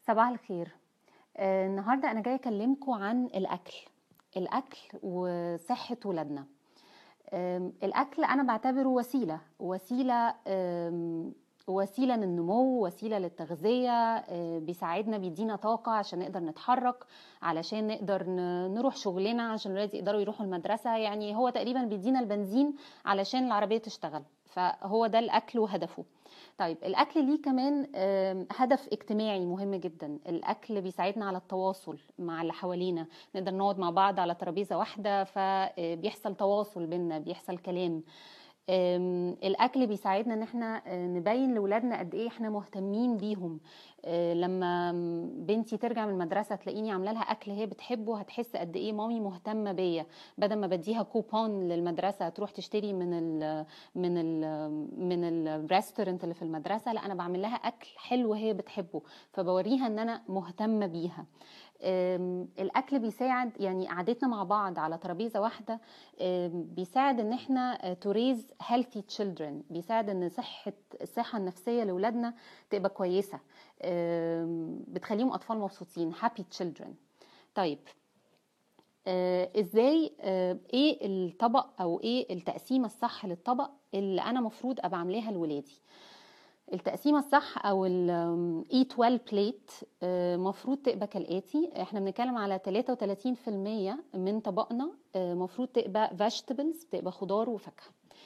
صباح الخير آه، النهارده انا جايه اكلمكم عن الاكل الاكل وصحه ولادنا آم، الاكل انا بعتبره وسيله وسيله آم، وسيله للنمو وسيله للتغذيه آه، بيساعدنا بيدينا طاقه عشان نقدر نتحرك علشان نقدر ن- نروح شغلنا عشان الولاد يقدروا يروحوا المدرسه يعني هو تقريبا بيدينا البنزين علشان العربيه تشتغل فهو ده الاكل وهدفه طيب الاكل ليه كمان آم، هدف اجتماعي مهم جدا الاكل بيساعدنا على التواصل مع اللي حوالينا نقدر نقعد مع بعض على ترابيزه واحده فبيحصل تواصل بينا بيحصل كلام آم، الاكل بيساعدنا ان احنا آه، نبين لاولادنا قد ايه احنا مهتمين بيهم آه، لما بنتي ترجع من المدرسه تلاقيني عامله لها اكل هي بتحبه هتحس قد ايه مامي مهتمه بيا بدل ما بديها كوبون للمدرسه تروح تشتري من ال من ال من الريستورنت اللي في المدرسه لا انا بعمل لها اكل حلو هي بتحبه فبوريها ان انا مهتمه بيها أم، الاكل بيساعد يعني قعدتنا مع بعض على ترابيزه واحده أم، بيساعد ان احنا توريز healthy children بيساعد ان صحه الصحه النفسيه لاولادنا تبقى كويسه أم، بتخليهم اطفال مبسوطين happy children طيب آه، ازاي آه، ايه الطبق او ايه التقسيمه الصح للطبق اللي انا مفروض ابقى عاملاها لولادي التقسيمه الصح او الايت ويل بليت مفروض تبقى كالاتي احنا بنتكلم على 33% من طبقنا آه، مفروض تبقى فيجيتابلز تبقى خضار وفاكهه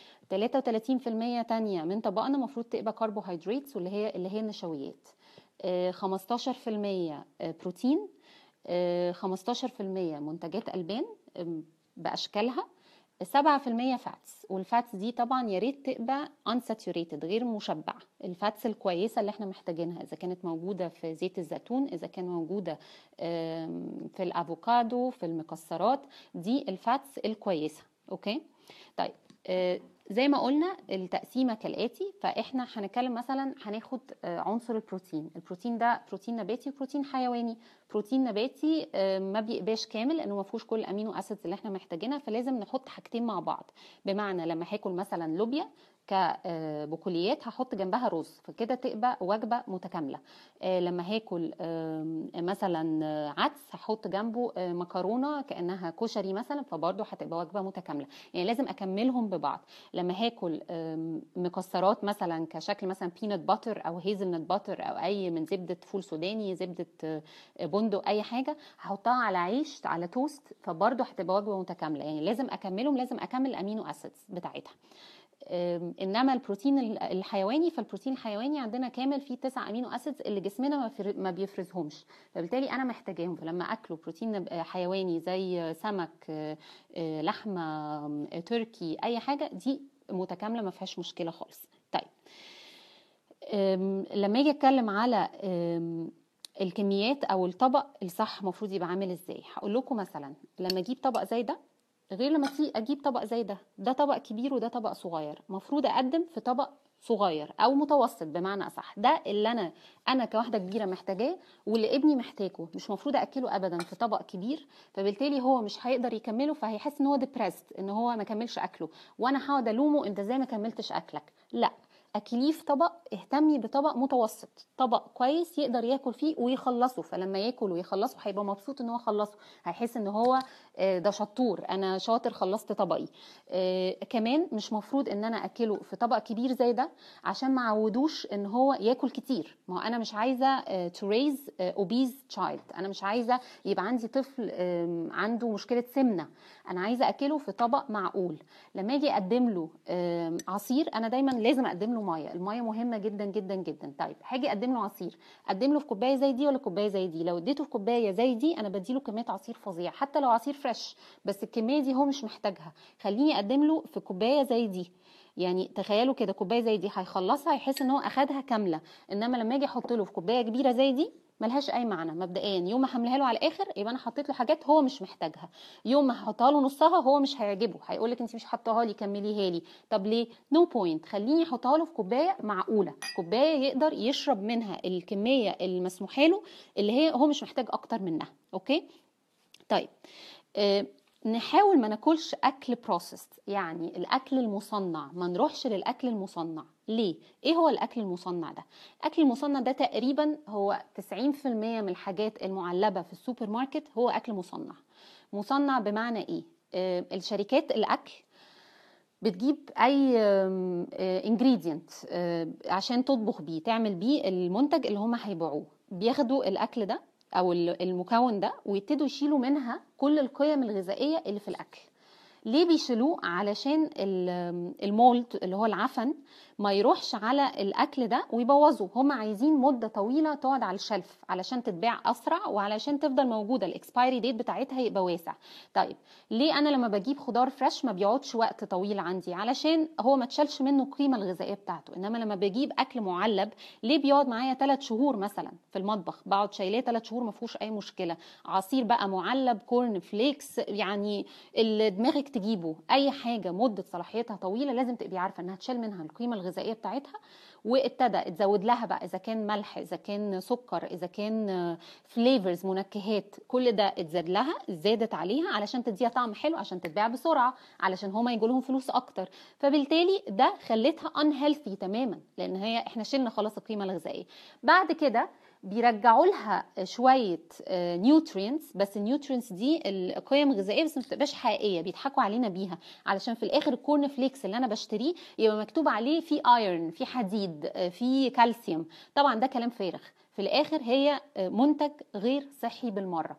33% تانية من طبقنا مفروض تبقى كربوهيدراتس واللي هي اللي هي النشويات آه، 15% بروتين آه، 15% منتجات البان آم، باشكالها 7% فاتس والفاتس دي طبعا يا ريت تبقى unsaturated غير مشبعه الفاتس الكويسه اللي احنا محتاجينها اذا كانت موجوده في زيت الزيتون اذا كان موجوده آم، في الافوكادو في المكسرات دي الفاتس الكويسه اوكي طيب آه، زي ما قلنا التقسيمه كالاتي فاحنا هنتكلم مثلا هناخد آه، عنصر البروتين البروتين ده بروتين نباتي وبروتين حيواني بروتين نباتي آه، ما بيبقاش كامل لانه ما فيهوش كل الامينو اسيدز اللي احنا محتاجينها فلازم نحط حاجتين مع بعض بمعنى لما هاكل مثلا لوبيا كبقوليات هحط جنبها رز فكده تبقى وجبه متكامله آه، لما هاكل آم، مثلا آه، عدس هحط جنبه آه، مكرونه كانها كشري مثلا فبرضه هتبقى وجبه متكامله يعني لازم اكملهم ببعض لما هاكل آم، مكسرات مثلا كشكل مثلا بينات باتر او هيزل باتر او اي من زبده فول سوداني زبده آه، بندق اي حاجه هحطها على عيش على توست فبرضه هتبقى وجبه متكامله يعني لازم اكملهم لازم اكمل الامينو اسيدز بتاعتها أم، انما البروتين ال- الحيواني فالبروتين الحيواني عندنا كامل فيه تسع امينو اسيدز اللي جسمنا ما فر- ما بيفرزهمش فبالتالي انا محتاجاهم فلما اكله بروتين نب- حيواني زي سمك آه، آه، لحمه آه، تركي اي حاجه دي متكامله ما فيهاش مشكله خالص طيب أم، لما اجي اتكلم على أم، الكميات او الطبق الصح المفروض يبقى عامل ازاي هقول لكم مثلا لما اجيب طبق زي ده غير لما تيجي اجيب طبق زي ده ده طبق كبير وده طبق صغير المفروض اقدم في طبق صغير او متوسط بمعنى اصح ده اللي انا انا كواحده كبيره محتاجاه واللي ابني محتاجه مش مفروض اكله ابدا في طبق كبير فبالتالي هو مش هيقدر يكمله فهيحس ان هو ديبريست ان هو ما كملش اكله وانا هقعد الومه انت ازاي ما كملتش اكلك لا اكليه في طبق اهتمي بطبق متوسط طبق كويس يقدر ياكل فيه ويخلصه فلما ياكل ويخلصه هيبقى مبسوط ان هو خلصه هيحس ان هو آه، ده شطور انا شاطر خلصت طبقي آه، كمان مش مفروض ان انا اكله في طبق كبير زي ده عشان ما عودوش ان هو ياكل كتير ما هو انا مش عايزه تو ريز اوبيز تشايلد انا مش عايزه يبقى عندي طفل آم، عنده مشكله سمنه انا عايزه اكله في طبق معقول لما اجي اقدم له آم، عصير انا دايما لازم اقدم له ميه الميه مهمه جدا جدا جدا طيب هاجي اقدم له عصير اقدم له في كوبايه زي دي ولا كوبايه زي دي لو اديته في كوبايه زي دي انا بديله كميه عصير فظيع حتى لو عصير فريش بس الكميه دي هو مش محتاجها خليني اقدم له في كوبايه زي دي يعني تخيلوا كده كوبايه زي دي هيخلصها هيحس ان هو اخدها كامله انما لما اجي احط له في كوبايه كبيره زي دي ملهاش اي معنى مبدئيا يوم ما حملها له على الاخر يبقى انا حطيت له حاجات هو مش محتاجها يوم ما هحطها له نصها هو مش هيعجبه هيقول لك انت مش حطاها لي كمليها لي طب ليه نو no بوينت خليني احطها له في كوبايه معقوله كوبايه يقدر يشرب منها الكميه المسموحه له اللي هي هو مش محتاج اكتر منها اوكي طيب آه نحاول ما ناكلش اكل بروسيس يعني الاكل المصنع ما نروحش للاكل المصنع ليه ايه هو الاكل المصنع ده الاكل المصنع ده تقريبا هو 90% من الحاجات المعلبه في السوبر ماركت هو اكل مصنع مصنع بمعنى ايه آه الشركات الاكل بتجيب اي انجريدينت آه عشان تطبخ بيه تعمل بيه المنتج اللي هم هيبيعوه بياخدوا الاكل ده او المكون ده ويبتدوا يشيلوا منها كل القيم الغذائيه اللي في الاكل ليه بيشيلوه علشان المولد اللي هو العفن ما يروحش على الاكل ده ويبوظه هم عايزين مده طويله تقعد على الشلف علشان تتباع اسرع وعلشان تفضل موجوده الاكسبايري ديت بتاعتها يبقى واسع طيب ليه انا لما بجيب خضار فريش ما بيقعدش وقت طويل عندي علشان هو ما تشالش منه القيمه الغذائيه بتاعته انما لما بجيب اكل معلب ليه بيقعد معايا 3 شهور مثلا في المطبخ بقعد شايلاه 3 شهور ما فيهوش اي مشكله عصير بقى معلب كورن فليكس يعني اللي دماغك تجيبه اي حاجه مده صلاحيتها طويله لازم تبقي عارفه انها تشال منها القيمه الغذائيه بتاعتها وابتدى تزود لها بقى اذا كان ملح اذا كان سكر اذا كان فليفرز منكهات كل ده اتزاد لها زادت عليها علشان تديها طعم حلو عشان تتباع بسرعه علشان هما يجوا لهم فلوس اكتر فبالتالي ده خلتها ان تماما لان هي احنا شلنا خلاص القيمه الغذائيه بعد كده بيرجعوا لها شويه نيوترينتس بس النيوترينتس دي القيم الغذائيه بس ما بتبقاش حقيقيه بيضحكوا علينا بيها علشان في الاخر الكورن فليكس اللي انا بشتريه يبقى مكتوب عليه في ايرون في حديد في كالسيوم طبعا ده كلام فارغ في الاخر هي منتج غير صحي بالمره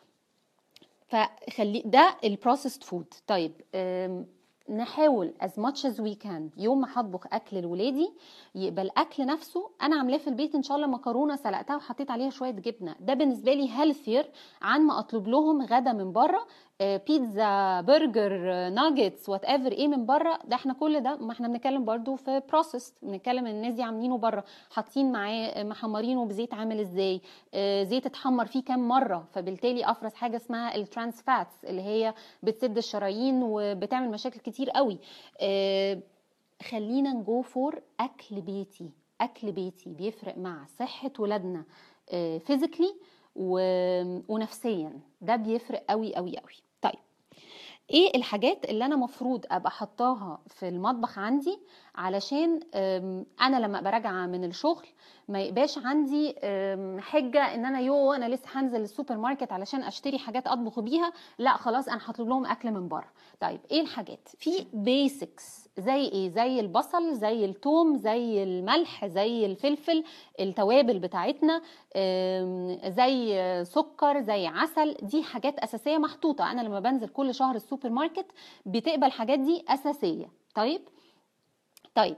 فخلي ده البروسيسد فود طيب نحاول as much as we can يوم ما هطبخ اكل لولادي يبقى الاكل نفسه انا عاملاه في البيت ان شاء الله مكرونه سلقتها وحطيت عليها شويه جبنه ده بالنسبه لي هيلثير عن ما اطلب لهم غدا من بره بيتزا برجر ناجتس وات ايفر ايه من بره ده احنا كل ده ما احنا بنتكلم برضو في بروسيس بنتكلم الناس دي عاملينه بره حاطين معاه محمرينه بزيت عامل ازاي زيت اتحمر فيه كام مره فبالتالي افرز حاجه اسمها الترانس فاتس اللي هي بتسد الشرايين وبتعمل مشاكل كتير قوي خلينا نجو فور اكل بيتي اكل بيتي بيفرق مع صحه ولادنا فيزيكلي ونفسيا ده بيفرق قوي قوي قوي طيب ايه الحاجات اللي انا مفروض ابقى حطاها في المطبخ عندي علشان انا لما ابقى راجعه من الشغل ما يبقاش عندي حجه ان انا يو انا لسه هنزل السوبر ماركت علشان اشتري حاجات اطبخ بيها لا خلاص انا هطلب لهم اكل من بره طيب ايه الحاجات في بيسكس زي ايه زي البصل زي الثوم زي الملح زي الفلفل التوابل بتاعتنا زي سكر زي عسل دي حاجات اساسيه محطوطه انا لما بنزل كل شهر السوبر ماركت بتقبل الحاجات دي اساسيه طيب طيب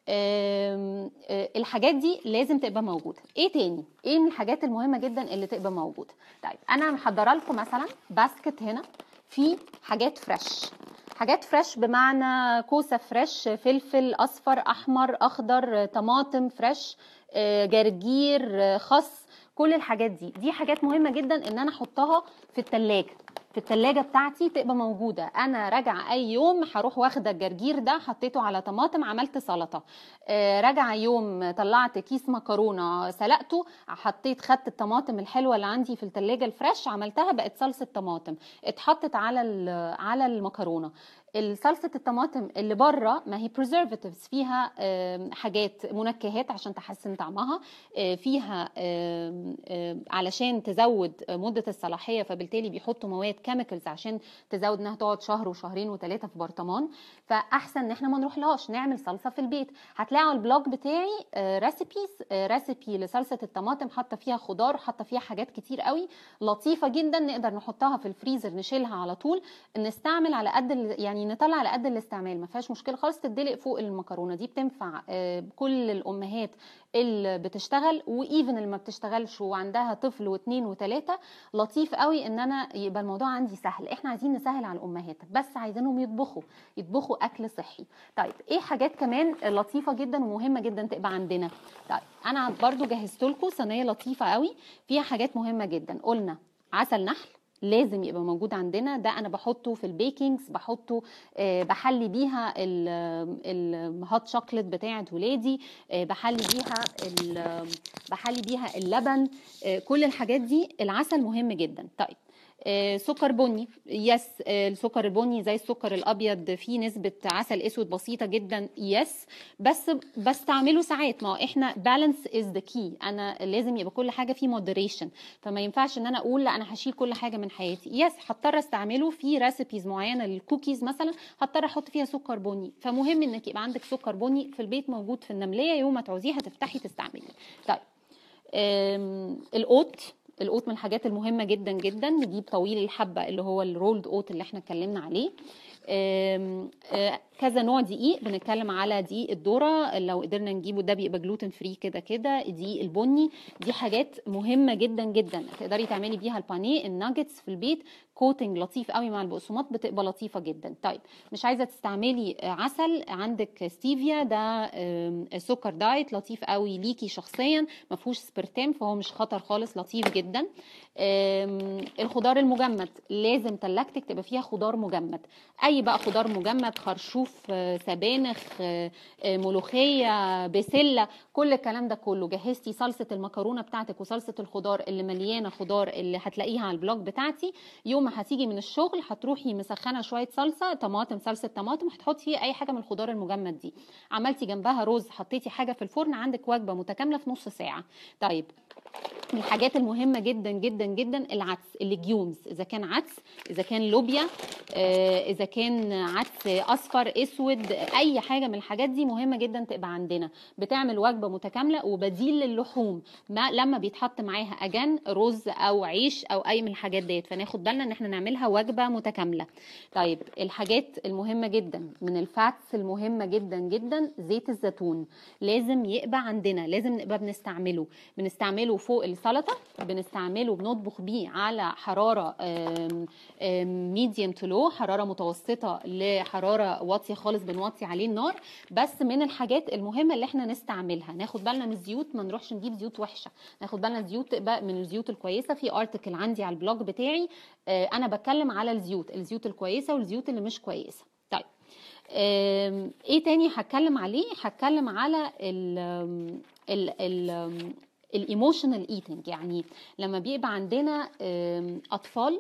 الحاجات دي لازم تبقى موجوده ايه تاني ايه من الحاجات المهمه جدا اللي تبقى موجوده طيب انا محضره لكم مثلا باسكت هنا في حاجات فريش حاجات فريش بمعنى كوسه فريش فلفل اصفر احمر اخضر طماطم فريش جرجير خس كل الحاجات دي دي حاجات مهمه جدا ان انا احطها في التلاجة في التلاجة بتاعتي تبقى موجودة أنا راجعة أي يوم هروح واخدة الجرجير ده حطيته على طماطم عملت سلطة آه راجعة يوم طلعت كيس مكرونة سلقته حطيت خدت الطماطم الحلوة اللي عندي في التلاجة الفريش عملتها بقت صلصة طماطم اتحطت على على المكرونة صلصة الطماطم اللي بره ما هي preservatives فيها حاجات منكهات عشان تحسن طعمها فيها علشان تزود مدة الصلاحية فبالتالي بيحطوا مواد كيميكالز عشان تزود انها تقعد شهر وشهرين وثلاثة في برطمان فأحسن ان احنا ما نروحلهاش نعمل صلصة في البيت هتلاقوا على البلوج بتاعي ريسيبيز ريسيبي لصلصة الطماطم حاطة فيها خضار حاطة فيها حاجات كتير قوي لطيفة جدا نقدر نحطها في الفريزر نشيلها على طول نستعمل على قد يعني نطلع على قد الاستعمال ما فيهاش مشكله خالص تدلق فوق المكرونه دي بتنفع كل الامهات اللي بتشتغل وايفن اللي ما بتشتغلش وعندها طفل واثنين وثلاثه لطيف قوي ان انا يبقى الموضوع عندي سهل احنا عايزين نسهل على الامهات بس عايزينهم يطبخوا يطبخوا اكل صحي طيب ايه حاجات كمان لطيفه جدا ومهمه جدا تبقى عندنا طيب انا برضو جهزت لكم صينيه لطيفه قوي فيها حاجات مهمه جدا قلنا عسل نحل لازم يبقى موجود عندنا ده انا بحطه في البيكنجز بحطه أه بحلي بيها الهوت شوكليت بتاعه ولادي أه بحلي بيها بحلي بيها اللبن أه كل الحاجات دي العسل مهم جدا طيب آه، سكر بني يس آه، السكر البني زي السكر الابيض فيه نسبه عسل اسود بسيطه جدا يس بس بستعمله ساعات ما هو احنا بالانس از ذا كي انا لازم يبقى كل حاجه في مودريشن فما ينفعش ان انا اقول لا انا هشيل كل حاجه من حياتي يس هضطر استعمله في ريسيبيز معينه للكوكيز مثلا هضطر احط فيها سكر بني فمهم انك يبقى عندك سكر بني في البيت موجود في النمليه يوم ما تعوزيها تفتحي تستعملي طيب آم، القوت القوت من الحاجات المهمة جدا جدا نجيب طويل الحبة اللي هو الرولد اوت اللي احنا اتكلمنا عليه آم، آه، كذا نوع دقيق بنتكلم على دقيق الذره لو قدرنا نجيبه ده بيبقى جلوتين فري كده كده دقيق البني دي حاجات مهمه جدا جدا تقدري تعملي بيها البانيه الناجتس في البيت كوتنج لطيف قوي مع البقسماط بتبقى لطيفه جدا طيب مش عايزه تستعملي آه، عسل عندك ستيفيا ده آم، سكر دايت لطيف قوي ليكي شخصيا ما فيهوش سبرتام فهو مش خطر خالص لطيف جدا آم، الخضار المجمد لازم تلاجتك تبقى فيها خضار مجمد اي بقى خضار مجمد خرشوف آه، سبانخ آه، آه، ملوخيه بسله كل الكلام ده كله جهزتي صلصه المكرونه بتاعتك وصلصه الخضار اللي مليانه خضار اللي هتلاقيها على البلوج بتاعتي يوم ما هتيجي من الشغل هتروحي مسخنه شويه صلصه طماطم صلصه طماطم هتحطي فيها اي حاجه من الخضار المجمد دي عملتي جنبها رز حطيتي حاجه في الفرن عندك وجبه متكامله في نص ساعه طيب من الحاجات المهمه جدا جدا جدا العدس الليجيومز اذا كان عدس اذا كان لوبيا آه، اذا كان عدس اصفر اسود اي حاجه من الحاجات دي مهمه جدا تبقى عندنا بتعمل وجبه متكامله وبديل للحوم ما لما بيتحط معاها اجان رز او عيش او اي من الحاجات ديت فناخد بالنا ان احنا نعملها وجبه متكامله طيب الحاجات المهمه جدا من الفاتس المهمه جدا جدا زيت الزيتون لازم يبقى عندنا لازم نبقى بنستعمله بنستعمله فوق السلطه بنستعمله بنطبخ بيه على حراره ميديوم تو لو حراره متوسطه لحراره واطيه خالص بنوطي عليه النار بس من الحاجات المهمه اللي احنا نستعملها ناخد بالنا من الزيوت ما نروحش نجيب زيوت وحشه ناخد بالنا الزيوت تبقى من الزيوت الكويسه في ارتكل عندي على البلوج بتاعي آه، انا بتكلم على الزيوت الزيوت الكويسه والزيوت اللي مش كويسه طيب آم، ايه تاني هتكلم عليه هتكلم على ال ال ال الايموشنال ايتنج يعني لما بيبقى عندنا آم، اطفال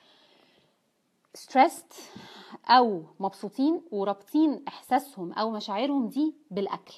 ستريسد او مبسوطين ورابطين احساسهم او مشاعرهم دي بالاكل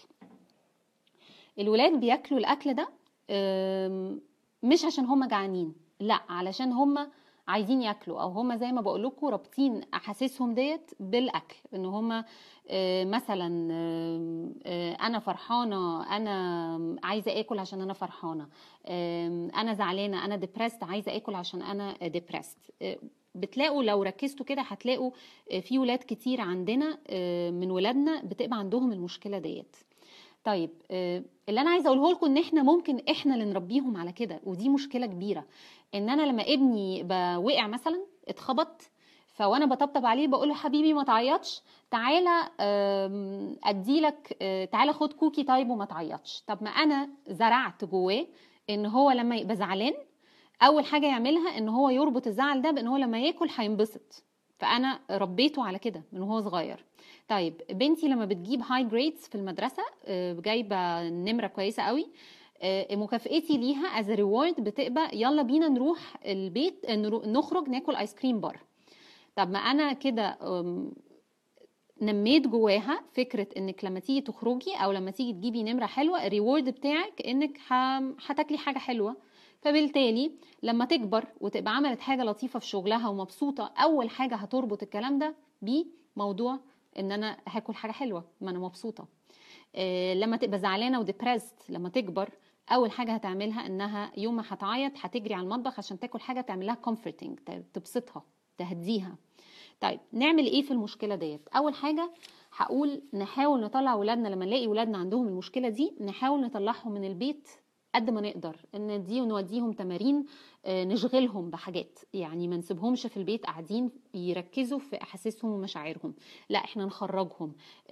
الولاد بياكلوا الاكل ده آم، مش عشان هم جعانين لا علشان هم عايزين ياكلوا او هم زي ما بقول لكم رابطين احاسيسهم ديت بالاكل ان هم مثلا آم، آه، انا فرحانه انا عايزه اكل عشان انا فرحانه آم، انا زعلانه انا ديبرست عايزه اكل عشان انا ديبرست بتلاقوا لو ركزتوا كده هتلاقوا آه، في ولاد كتير عندنا آه، من ولادنا بتبقى عندهم المشكله ديت طيب آه، اللي انا عايزه اقوله لكم ان احنا ممكن احنا اللي نربيهم على كده ودي مشكله كبيره ان انا لما ابني يبقى وقع مثلا اتخبط فوانا بطبطب عليه بقول له حبيبي ما تعيطش تعالى آم، اديلك آه، تعالى خد كوكي طيب وما تعيطش طب ما انا زرعت جواه ان هو لما يبقى زعلان اول حاجه يعملها ان هو يربط الزعل ده بان هو لما ياكل هينبسط فانا ربيته على كده من وهو صغير طيب بنتي لما بتجيب هاي جريدز في المدرسه آه، جايبه نمره كويسه قوي آه، مكافئتي ليها از ريورد بتبقى يلا بينا نروح البيت آه، نرو- نخرج ناكل ايس كريم بره طب ما انا كده أم، نميت جواها فكره انك لما تيجي تخرجي او لما تيجي تجيبي نمره حلوه الريورد بتاعك انك ه- هتاكلي حاجه حلوه فبالتالي لما تكبر وتبقى عملت حاجه لطيفه في شغلها ومبسوطه اول حاجه هتربط الكلام ده بموضوع ان انا هاكل حاجه حلوه ما انا مبسوطه آه، لما تبقى زعلانه وديبرست لما تكبر اول حاجه هتعملها انها يوم ما هتعيط هتجري على المطبخ عشان تاكل حاجه تعمل لها كومفورتنج تبسطها تهديها طيب نعمل ايه في المشكله ديت اول حاجه هقول نحاول نطلع ولادنا لما نلاقي ولادنا عندهم المشكله دي نحاول نطلعهم من البيت قد ما نقدر ان دي ونوديهم تمارين آه، نشغلهم بحاجات يعني ما نسيبهمش في البيت قاعدين يركزوا في احاسيسهم ومشاعرهم لا احنا نخرجهم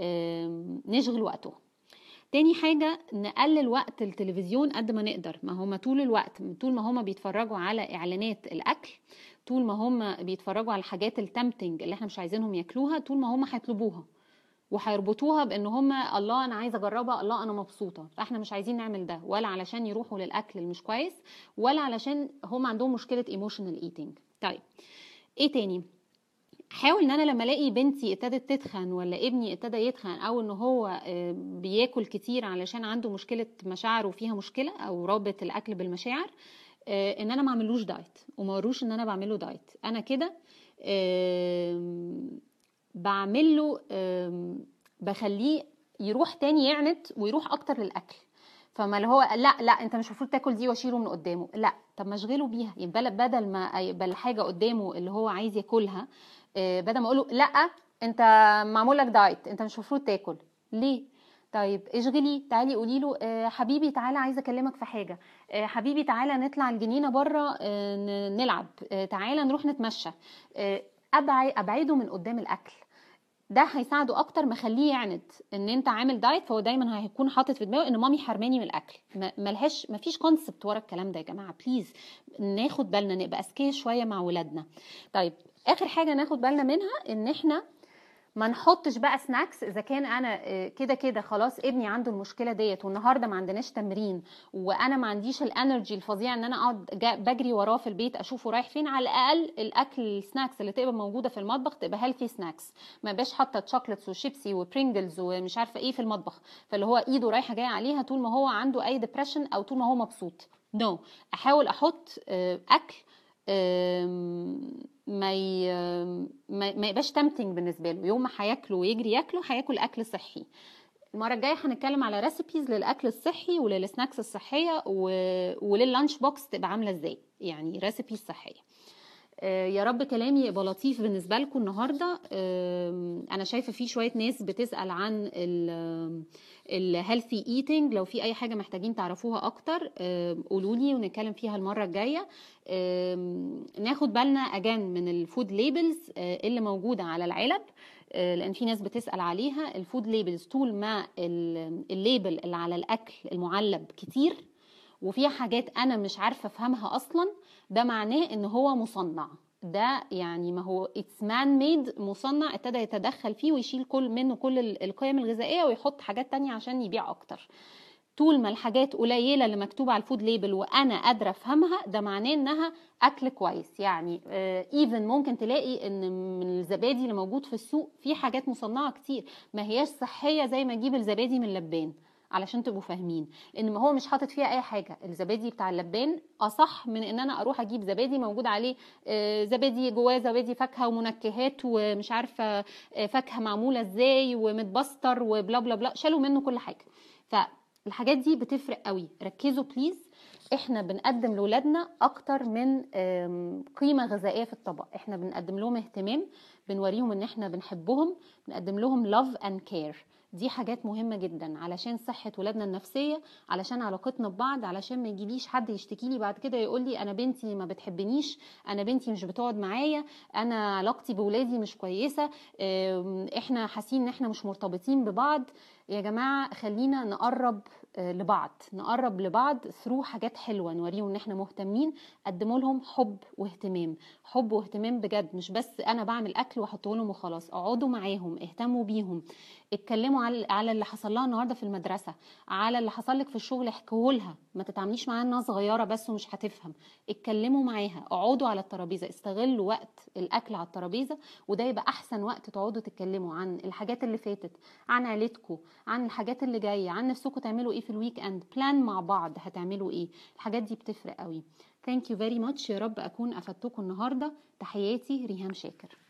آم، نشغل وقتهم تاني حاجة نقلل وقت التلفزيون قد ما نقدر ما هما طول الوقت طول ما هما بيتفرجوا على إعلانات الأكل طول ما هما بيتفرجوا على الحاجات التمتنج اللي احنا مش عايزينهم ياكلوها طول ما هما هيطلبوها وهيربطوها بان هما الله انا عايزه اجربها الله انا مبسوطه فاحنا مش عايزين نعمل ده ولا علشان يروحوا للاكل المش كويس ولا علشان هم عندهم مشكله ايموشنال ايتنج طيب ايه تاني حاول ان انا لما الاقي بنتي ابتدت تتخن ولا ابني ابتدى يتخن او ان هو آه، بياكل كتير علشان عنده مشكله مشاعر وفيها مشكله او رابط الاكل بالمشاعر آه، ان انا ما اعملوش دايت وما وروش ان انا بعمله دايت انا كده آم، بعمل له آم، بخليه يروح تاني يعند ويروح اكتر للاكل فما اللي هو لا لا انت مش المفروض تاكل دي واشيله من قدامه لا طب ما اشغله بيها يبقى بدل ما يبقى الحاجه قدامه اللي هو عايز ياكلها آه، بدل ما اقول له لا انت معمول لك دايت انت مش المفروض تاكل ليه طيب اشغلي تعالي قولي له آه، حبيبي تعالى عايزه اكلمك في حاجه آه، حبيبي تعالى نطلع الجنينه بره آه، ن- نلعب آه، تعالى نروح نتمشى آه، ابعد ابعده من قدام الاكل ده هيساعده اكتر ما خليه يعند ان انت عامل دايت فهو دايما هيكون حاطط في دماغه ان مامي حرماني من الاكل ما- ملهاش مفيش كونسبت ورا الكلام ده يا جماعه بليز ناخد بالنا نبقى اذكياء شويه مع ولادنا طيب اخر حاجه ناخد بالنا منها ان احنا ما نحطش بقى سناكس اذا كان انا آه، كده كده خلاص ابني عنده المشكله ديت والنهارده ما عندناش تمرين وانا ما عنديش الانرجي الفظيع ان انا اقعد جا- بجري وراه في البيت اشوفه رايح فين على الاقل الاكل السناكس اللي تبقى موجوده في المطبخ تبقى هيلثي سناكس ما يبقاش حاطه تشوكلتس وشيبسي وبرينجلز ومش عارفه ايه في المطبخ فاللي هو ايده رايحه جايه عليها طول ما هو عنده اي ديبريشن او طول ما هو مبسوط نو no. احاول احط آه، اكل آم، ما ي... ما ما يبقاش تمتنج بالنسبه له يوم ما هياكله ويجري ياكله هياكل اكل صحي المره الجايه هنتكلم على ريسيبيز للاكل الصحي وللسناكس الصحيه و... ولللانش بوكس تبقى عامله ازاي يعني ريسيبيز صحيه آه، يا رب كلامي يبقى لطيف بالنسبه لكم النهارده آم، انا شايفه في شويه ناس بتسال عن الهيلثي ايتنج لو في اي حاجه محتاجين تعرفوها اكتر قولوا لي ونتكلم فيها المره الجايه آم، ناخد بالنا اجان من الفود ليبلز اللي موجوده على العلب آه، لان في ناس بتسال عليها الفود ليبلز طول ما ال- الليبل اللي على الاكل المعلب كتير وفيها حاجات انا مش عارفه افهمها اصلا ده معناه ان هو مصنع ده يعني ما هو اتس مان ميد مصنع ابتدى يتدخل فيه ويشيل كل منه كل ال- القيم الغذائيه ويحط حاجات تانية عشان يبيع اكتر طول ما الحاجات قليله اللي مكتوبه على الفود ليبل وانا قادره افهمها ده معناه انها اكل كويس يعني ايفن ممكن تلاقي ان من الزبادي اللي موجود في السوق في حاجات مصنعه كتير ما هياش صحيه زي ما اجيب الزبادي من اللبان علشان تبقوا فاهمين لان ما هو مش حاطط فيها اي حاجه الزبادي بتاع اللبان اصح من ان انا اروح اجيب زبادي موجود عليه آه، زبادي جواه زبادي فاكهه ومنكهات ومش عارفه آه، فاكهه معموله ازاي ومتبستر وبلا بلا بلا شالوا منه كل حاجه فالحاجات دي بتفرق قوي ركزوا بليز احنا بنقدم لاولادنا اكتر من آم، قيمه غذائيه في الطبق احنا بنقدم لهم اهتمام بنوريهم ان احنا بنحبهم بنقدم لهم love and care دي حاجات مهمة جدا علشان صحة ولادنا النفسية علشان علاقتنا ببعض علشان ما يجيليش حد يشتكي لي بعد كده يقول لي انا بنتي ما بتحبنيش انا بنتي مش بتقعد معايا انا علاقتي بولادي مش كويسة آم، احنا حاسين ان احنا مش مرتبطين ببعض يا جماعة خلينا نقرب آه، لبعض نقرب لبعض ثرو حاجات حلوة نوريهم ان احنا مهتمين قدموا لهم حب واهتمام حب واهتمام بجد مش بس انا بعمل اكل واحطه لهم وخلاص اقعدوا معاهم اهتموا بيهم اتكلموا على على اللي حصل لها النهارده في المدرسه على اللي حصل لك في الشغل احكوا لها ما تتعامليش معاها انها صغيره بس ومش هتفهم اتكلموا معاها اقعدوا على الترابيزه استغلوا وقت الاكل على الترابيزه وده يبقى احسن وقت تقعدوا تتكلموا عن الحاجات اللي فاتت عن عيلتكم عن الحاجات اللي جايه عن نفسكم تعملوا ايه في الويك اند بلان مع بعض هتعملوا ايه الحاجات دي بتفرق قوي ثانك يو فيري ماتش يا رب اكون افدتكم النهارده تحياتي ريهام شاكر